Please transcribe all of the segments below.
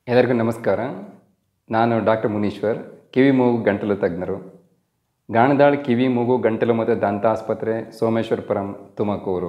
ಎಲ್ಲರಿಗೂ ನಮಸ್ಕಾರ ನಾನು ಡಾಕ್ಟರ್ ಮುನೀಶ್ವರ್ ಕಿವಿ ಮೂಗು ಗಂಟಲು ತಜ್ಞರು ಗಾಣದಾಳ್ ಕಿವಿ ಮೂಗು ಗಂಟಲು ಮತ್ತು ದಂತ ಆಸ್ಪತ್ರೆ ಸೋಮೇಶ್ವರಪುರಂ ತುಮಕೂರು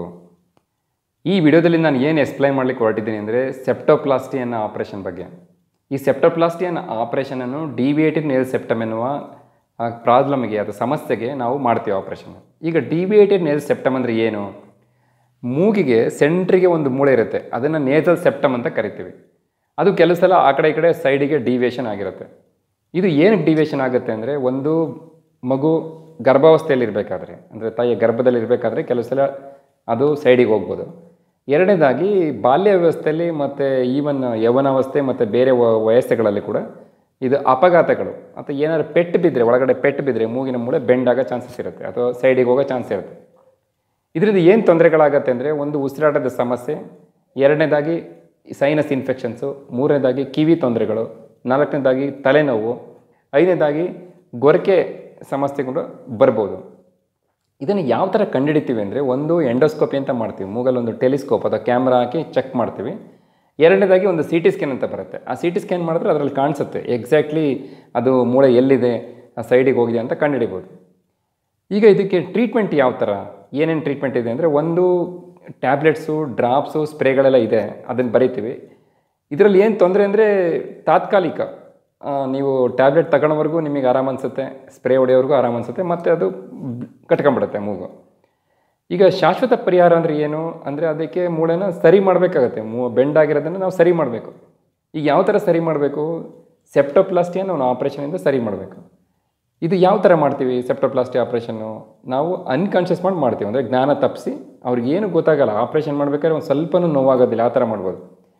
ಈ ವಿಡಿಯೋದಲ್ಲಿ ನಾನು ಏನು ಎಕ್ಸ್ಪ್ಲೈನ್ ಮಾಡಲಿಕ್ಕೆ ಹೊರಟಿದ್ದೀನಿ ಅಂದರೆ ಸೆಪ್ಟೋಪ್ಲಾಸ್ಟಿ ಅನ್ನೋ ಆಪರೇಷನ್ ಬಗ್ಗೆ ಈ ಸೆಪ್ಟೋಪ್ಲಾಸ್ಟಿ ಅನ್ನೋ ಆಪರೇಷನನ್ನು ಡಿವಿಯೇಟೆಡ್ ನೇಲ್ ಸೆಪ್ಟಮ್ ಎನ್ನುವ ಆ ಪ್ರಾಬ್ಲಮ್ಗೆ ಅಥವಾ ಸಮಸ್ಯೆಗೆ ನಾವು ಮಾಡ್ತೀವಿ ಆಪರೇಷನ್ ಈಗ ಡಿವಿಯೇಟೆಡ್ ನೇಲ್ ಸೆಪ್ಟಮ್ ಅಂದರೆ ಏನು ಮೂಗಿಗೆ ಸೆಂಟ್ರಿಗೆ ಒಂದು ಮೂಳೆ ಇರುತ್ತೆ ಅದನ್ನು ನೇಸಲ್ ಸೆಪ್ಟಮ್ ಅಂತ ಕರಿತೀವಿ ಅದು ಕೆಲವು ಸಲ ಆ ಕಡೆ ಈ ಕಡೆ ಸೈಡಿಗೆ ಡಿವಿಯೇಷನ್ ಆಗಿರುತ್ತೆ ಇದು ಏನಕ್ಕೆ ಡಿವಿಯೇಷನ್ ಆಗುತ್ತೆ ಅಂದರೆ ಒಂದು ಮಗು ಗರ್ಭಾವಸ್ಥೆಯಲ್ಲಿ ಇರಬೇಕಾದ್ರೆ ಅಂದರೆ ತಾಯಿಯ ಗರ್ಭದಲ್ಲಿ ಇರಬೇಕಾದ್ರೆ ಕೆಲವು ಸಲ ಅದು ಸೈಡಿಗೆ ಹೋಗ್ಬೋದು ಎರಡನೇದಾಗಿ ಬಾಲ್ಯ ವ್ಯವಸ್ಥೆಯಲ್ಲಿ ಮತ್ತು ಈವನ್ ಯೌವನಾವಸ್ಥೆ ಮತ್ತು ಬೇರೆ ವ- ವಯಸ್ಸುಗಳಲ್ಲಿ ಕೂಡ ಇದು ಅಪಘಾತಗಳು ಅಥವಾ ಏನಾದ್ರು ಪೆಟ್ಟು ಬಿದ್ದರೆ ಒಳಗಡೆ ಪೆಟ್ಟು ಬಿದ್ದರೆ ಮೂಗಿನ ಮೂಳೆ ಬೆಂಡ್ ಆಗೋ ಚಾನ್ಸಸ್ ಇರುತ್ತೆ ಅಥವಾ ಸೈಡಿಗೆ ಹೋಗೋ ಚಾನ್ಸ್ ಇರುತ್ತೆ ಇದರಿಂದ ಏನು ತೊಂದರೆಗಳಾಗತ್ತೆ ಅಂದರೆ ಒಂದು ಉಸಿರಾಟದ ಸಮಸ್ಯೆ ಎರಡನೇದಾಗಿ ಸೈನಸ್ ಇನ್ಫೆಕ್ಷನ್ಸು ಮೂರನೇದಾಗಿ ಕಿವಿ ತೊಂದರೆಗಳು ನಾಲ್ಕನೇದಾಗಿ ತಲೆನೋವು ಐದನೇದಾಗಿ ಗೊರಕೆ ಸಮಸ್ಯೆಗಳು ಬರ್ಬೋದು ಇದನ್ನು ಯಾವ ಥರ ಕಂಡುಹಿಡಿತೀವಿ ಅಂದರೆ ಒಂದು ಎಂಡೋಸ್ಕೋಪಿ ಅಂತ ಮಾಡ್ತೀವಿ ಮೂಗಲ್ಲಿ ಒಂದು ಟೆಲಿಸ್ಕೋಪ್ ಅಥವಾ ಕ್ಯಾಮ್ರಾ ಹಾಕಿ ಚೆಕ್ ಮಾಡ್ತೀವಿ ಎರಡನೇದಾಗಿ ಒಂದು ಸಿ ಟಿ ಸ್ಕ್ಯಾನ್ ಅಂತ ಬರುತ್ತೆ ಆ ಸಿ ಟಿ ಸ್ಕ್ಯಾನ್ ಮಾಡಿದ್ರೆ ಅದರಲ್ಲಿ ಕಾಣಿಸುತ್ತೆ ಎಕ್ಸಾಕ್ಟ್ಲಿ ಅದು ಮೂಳೆ ಎಲ್ಲಿದೆ ಆ ಸೈಡಿಗೆ ಹೋಗಿದೆ ಅಂತ ಕಂಡುಹಿಡಿಬೋದು ಈಗ ಇದಕ್ಕೆ ಟ್ರೀಟ್ಮೆಂಟ್ ಯಾವ ಥರ ಏನೇನು ಟ್ರೀಟ್ಮೆಂಟ್ ಇದೆ ಅಂದರೆ ಒಂದು ಟ್ಯಾಬ್ಲೆಟ್ಸು ಡ್ರಾಪ್ಸು ಸ್ಪ್ರೇಗಳೆಲ್ಲ ಇದೆ ಅದನ್ನು ಬರಿತೀವಿ ಇದರಲ್ಲಿ ಏನು ತೊಂದರೆ ಅಂದರೆ ತಾತ್ಕಾಲಿಕ ಆ, ನೀವು ಟ್ಯಾಬ್ಲೆಟ್ ತಗೊಳ್ಳೋವರೆಗೂ ನಿಮಗೆ ಆರಾಮ ಅನಿಸುತ್ತೆ ಸ್ಪ್ರೇ ಹೊಡೆಯೋವರೆಗೂ ಆರಾಮ ಅನಿಸುತ್ತೆ ಮತ್ತು ಅದು ಬ್- ಕಟ್ಕೊಂಡ್ಬಿಡುತ್ತೆ ಮೂಗು ಈಗ ಶಾಶ್ವತ ಪರಿಹಾರ ಅಂದರೆ ಏನು ಅಂದರೆ ಅದಕ್ಕೆ ಮೂಳೆನ ಸರಿ ಮಾಡಬೇಕಾಗತ್ತೆ ಮೂ ಬೆಂಡ್ ಆಗಿರೋದನ್ನು ನಾವು ಸರಿ ಮಾಡಬೇಕು ಈಗ ಯಾವ ಥರ ಸರಿ ಮಾಡಬೇಕು ಸೆಪ್ಟೋಪ್ಲಾಸ್ಟಿಯನ್ನು ನಾವು ಆಪ್ರೇಷನಿಂದ ಸರಿ ಮಾಡಬೇಕು ಇದು ಯಾವ ಥರ ಮಾಡ್ತೀವಿ ಸೆಪ್ಟೋಪ್ಲಾಸ್ಟಿ ಆಪ್ರೇಷನ್ನು ನಾವು ಅನ್ಕಾನ್ಷಿಯಸ್ ಮಾಡಿ ಮಾಡ್ತೀವಿ ಅಂದರೆ ಜ್ಞಾನ ತಪ್ಪಿಸಿ ಅವ್ರಿಗೆ ಏನು ಗೊತ್ತಾಗಲ್ಲ ಆಪ್ರೇಷನ್ ಮಾಡಬೇಕಾದ್ರೆ ಒಂದು ಸ್ವಲ್ಪನೂ ನೋವಾಗೋದಿಲ್ಲ ಆ ಥರ ಮಾಡ್ಬೋದು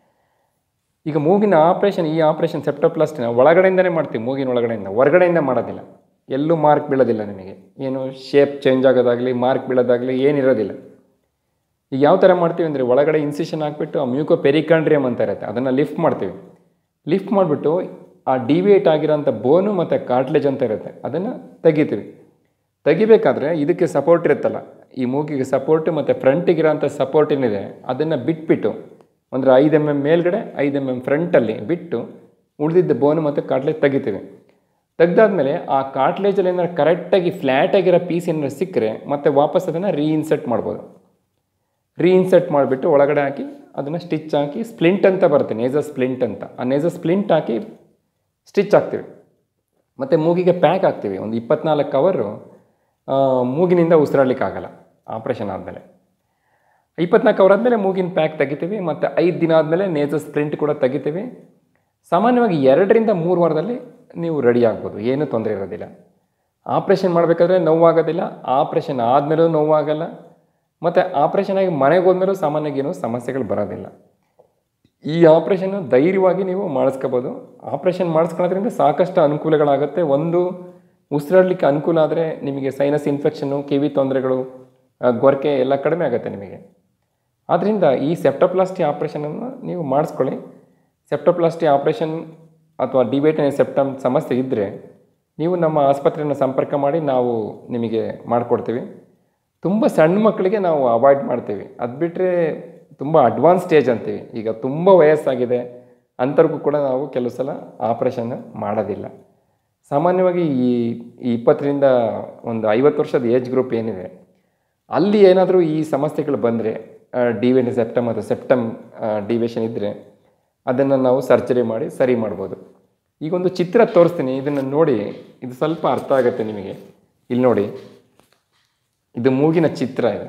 ಈಗ ಮೂಗಿನ ಆಪ್ರೇಷನ್ ಈ ಆಪ್ರೇಷನ್ ಸೆಪ್ಟೋಪ್ಲಾಸ್ಟಿನ ಒಳಗಡೆಯಿಂದನೇ ಮಾಡ್ತೀವಿ ಮೂಗಿನ ಒಳಗಡೆಯಿಂದ ಹೊರಗಡೆಯಿಂದ ಮಾಡೋದಿಲ್ಲ ಎಲ್ಲೂ ಮಾರ್ಕ್ ಬೀಳೋದಿಲ್ಲ ನಿಮಗೆ ಏನು ಶೇಪ್ ಚೇಂಜ್ ಆಗೋದಾಗಲಿ ಮಾರ್ಕ್ ಬೀಳೋದಾಗಲಿ ಏನಿರೋದಿಲ್ಲ ಈಗ ಯಾವ ಥರ ಮಾಡ್ತೀವಿ ಅಂದರೆ ಒಳಗಡೆ ಇನ್ಸಿಷನ್ ಹಾಕ್ಬಿಟ್ಟು ಆ ಮ್ಯೂಕೋ ಪೆರಿಕಾಂಡ್ರಿಯಮ್ ಅಂತ ಇರುತ್ತೆ ಅದನ್ನು ಲಿಫ್ಟ್ ಮಾಡ್ತೀವಿ ಲಿಫ್ಟ್ ಮಾಡಿಬಿಟ್ಟು ಆ ಡಿವಿಯೇಟ್ ಆಗಿರೋಂಥ ಬೋನು ಮತ್ತು ಕಾರ್ಟ್ಲೇಜ್ ಅಂತ ಇರುತ್ತೆ ಅದನ್ನು ತೆಗಿತೀವಿ ತೆಗಿಬೇಕಾದ್ರೆ ಇದಕ್ಕೆ ಸಪೋರ್ಟ್ ಇರುತ್ತಲ್ಲ ಈ ಮೂಗಿಗೆ ಸಪೋರ್ಟ್ ಮತ್ತು ಫ್ರಂಟಿಗಿರೋಂಥ ಸಪೋರ್ಟ್ ಏನಿದೆ ಅದನ್ನು ಬಿಟ್ಬಿಟ್ಟು ಅಂದರೆ ಐದು ಎಮ್ ಎಮ್ ಮೇಲ್ಗಡೆ ಐದು ಎಮ್ ಎಮ್ ಫ್ರಂಟಲ್ಲಿ ಬಿಟ್ಟು ಉಳಿದಿದ್ದ ಬೋನು ಮತ್ತು ಕಾರ್ಟ್ಲೇಜ್ ತೆಗಿತೀವಿ ತೆಗ್ದಾದ್ಮೇಲೆ ಆ ಕಾರ್ಟ್ಲೇಜಲ್ಲಿ ಏನಾದ್ರು ಕರೆಕ್ಟಾಗಿ ಫ್ಲ್ಯಾಟ್ ಆಗಿರೋ ಪೀಸ್ ಏನಾದ್ರು ಸಿಕ್ಕರೆ ಮತ್ತೆ ವಾಪಸ್ ಅದನ್ನು ರೀಇನ್ಸರ್ಟ್ ಮಾಡ್ಬೋದು ರೀಇನ್ಸರ್ಟ್ ಮಾಡಿಬಿಟ್ಟು ಒಳಗಡೆ ಹಾಕಿ ಅದನ್ನು ಸ್ಟಿಚ್ ಹಾಕಿ ಸ್ಪ್ಲಿಂಟ್ ಅಂತ ಬರುತ್ತೆ ನೇಜ ಸ್ಪ್ಲಿಂಟ್ ಅಂತ ಆ ನೇಜ ಸ್ಪ್ಲಿಂಟ್ ಹಾಕಿ ಸ್ಟಿಚ್ ಹಾಕ್ತೀವಿ ಮತ್ತು ಮೂಗಿಗೆ ಪ್ಯಾಕ್ ಹಾಕ್ತೀವಿ ಒಂದು ಇಪ್ಪತ್ನಾಲ್ಕು ಕವರು ಮೂಗಿನಿಂದ ಉಸಿರಾಡ್ಲಿಕ್ಕೆ ಆಗಲ್ಲ ಆಪ್ರೇಷನ್ ಆದಮೇಲೆ ಇಪ್ಪತ್ನಾಲ್ಕು ಅವರ್ ಆದಮೇಲೆ ಮೂಗಿನ ಪ್ಯಾಕ್ ತೆಗಿತೀವಿ ಮತ್ತು ಐದು ದಿನ ಆದಮೇಲೆ ನೇಜ ಸ್ಪ್ಲಿಂಟ್ ಕೂಡ ತೆಗಿತೀವಿ ಸಾಮಾನ್ಯವಾಗಿ ಎರಡರಿಂದ ಮೂರು ವಾರದಲ್ಲಿ ನೀವು ರೆಡಿ ಆಗ್ಬೋದು ಏನೂ ತೊಂದರೆ ಇರೋದಿಲ್ಲ ಆಪ್ರೇಷನ್ ಮಾಡಬೇಕಾದ್ರೆ ನೋವಾಗೋದಿಲ್ಲ ಆಪ್ರೇಷನ್ ಆದಮೇಲೂ ನೋವಾಗಲ್ಲ ಮತ್ತು ಆಪ್ರೇಷನ್ ಆಗಿ ಮನೆಗೆ ಹೋದ್ಮೇಲೂ ಸಾಮಾನ್ಯವಾಗಿ ಏನೂ ಸಮಸ್ಯೆಗಳು ಬರೋದಿಲ್ಲ ಈ ಆಪ್ರೇಷನ್ನು ಧೈರ್ಯವಾಗಿ ನೀವು ಮಾಡಿಸ್ಕೋಬೋದು ಆಪ್ರೇಷನ್ ಮಾಡಿಸ್ಕೊಳ್ಳೋದ್ರಿಂದ ಸಾಕಷ್ಟು ಅನುಕೂಲಗಳಾಗುತ್ತೆ ಒಂದು ಉಸಿರಾಡಲಿಕ್ಕೆ ಅನುಕೂಲ ಆದರೆ ನಿಮಗೆ ಸೈನಸ್ ಇನ್ಫೆಕ್ಷನ್ನು ಕಿವಿ ತೊಂದರೆಗಳು ಆ, ಗೊರಕೆ ಎಲ್ಲ ಕಡಿಮೆ ಆಗುತ್ತೆ ನಿಮಗೆ ಆದ್ದರಿಂದ ಈ ಸೆಪ್ಟೋಪ್ಲಾಸ್ಟಿ ಆಪ್ರೇಷನನ್ನು ನೀವು ಮಾಡಿಸ್ಕೊಳ್ಳಿ ಸೆಪ್ಟೋಪ್ಲಾಸ್ಟಿ ಆಪ್ರೇಷನ್ ಅಥವಾ ಡಿಬೇಟಿನ ಸೆಪ್ಟಮ್ ಸಮಸ್ಯೆ ಇದ್ದರೆ ನೀವು ನಮ್ಮ ಆಸ್ಪತ್ರೆಯನ್ನು ಸಂಪರ್ಕ ಮಾಡಿ ನಾವು ನಿಮಗೆ ಮಾಡಿಕೊಡ್ತೀವಿ ತುಂಬ ಸಣ್ಣ ಮಕ್ಕಳಿಗೆ ನಾವು ಅವಾಯ್ಡ್ ಮಾಡ್ತೀವಿ ಅದು ಬಿಟ್ಟರೆ ತುಂಬ ಅಡ್ವಾನ್ಸ್ ಸ್ಟೇಜ್ ಅಂತೀವಿ ಈಗ ತುಂಬ ವಯಸ್ಸಾಗಿದೆ ಅಂಥವ್ರಿಗೂ ಕೂಡ ನಾವು ಕೆಲವು ಸಲ ಆಪ್ರೇಷನ್ ಮಾಡೋದಿಲ್ಲ ಸಾಮಾನ್ಯವಾಗಿ ಈ ಈ ಇಪ್ಪತ್ತರಿಂದ ಒಂದು ಐವತ್ತು ವರ್ಷದ ಏಜ್ ಗ್ರೂಪ್ ಏನಿದೆ ಅಲ್ಲಿ ಏನಾದರೂ ಈ ಸಮಸ್ಯೆಗಳು ಬಂದರೆ ಡಿವೇನ್ ಸೆಪ್ಟಮ್ ಅಥವಾ ಸೆಪ್ಟಮ್ ಡಿವೇಷನ್ ಇದ್ದರೆ ಅದನ್ನು ನಾವು ಸರ್ಜರಿ ಮಾಡಿ ಸರಿ ಮಾಡ್ಬೋದು ಈಗ ಒಂದು ಚಿತ್ರ ತೋರಿಸ್ತೀನಿ ಇದನ್ನು ನೋಡಿ ಇದು ಸ್ವಲ್ಪ ಅರ್ಥ ಆಗುತ್ತೆ ನಿಮಗೆ ಇಲ್ಲಿ ನೋಡಿ ಇದು ಮೂಗಿನ ಚಿತ್ರ ಇದು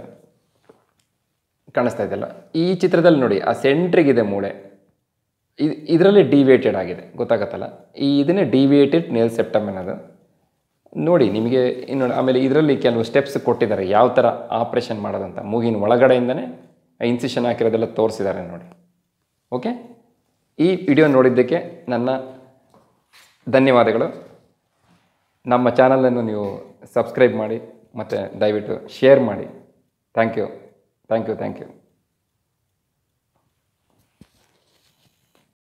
ಕಾಣಿಸ್ತಾ ಇದೆಯಲ್ಲ ಈ ಚಿತ್ರದಲ್ಲಿ ನೋಡಿ ಆ ಸೆಂಟ್ರಿಗಿದೆ ಮೂಳೆ ಇದು ಇದರಲ್ಲಿ ಡಿವಿಯೇಟೆಡ್ ಆಗಿದೆ ಗೊತ್ತಾಗತ್ತಲ್ಲ ಈ ಇದನ್ನೇ ಡಿವಿಯೇಟೆಡ್ ನೇಲ್ ಸೆಪ್ಟಮ್ ಅನ್ನೋದು ನೋಡಿ ನಿಮಗೆ ಇನ್ನು ಆಮೇಲೆ ಇದರಲ್ಲಿ ಕೆಲವು ಸ್ಟೆಪ್ಸ್ ಕೊಟ್ಟಿದ್ದಾರೆ ಯಾವ ಥರ ಆಪ್ರೇಷನ್ ಮಾಡೋದಂತ ಮೂಗಿನ ಒಳಗಡೆಯಿಂದನೇ ಇನ್ಸಿಷನ್ ಹಾಕಿರೋದೆಲ್ಲ ತೋರಿಸಿದ್ದಾರೆ ನೋಡಿ ಓಕೆ ಈ ವಿಡಿಯೋ ನೋಡಿದ್ದಕ್ಕೆ ನನ್ನ ಧನ್ಯವಾದಗಳು ನಮ್ಮ ಚಾನಲನ್ನು ನೀವು ಸಬ್ಸ್ಕ್ರೈಬ್ ಮಾಡಿ ಮತ್ತು ದಯವಿಟ್ಟು ಶೇರ್ ಮಾಡಿ thank you thank you thank you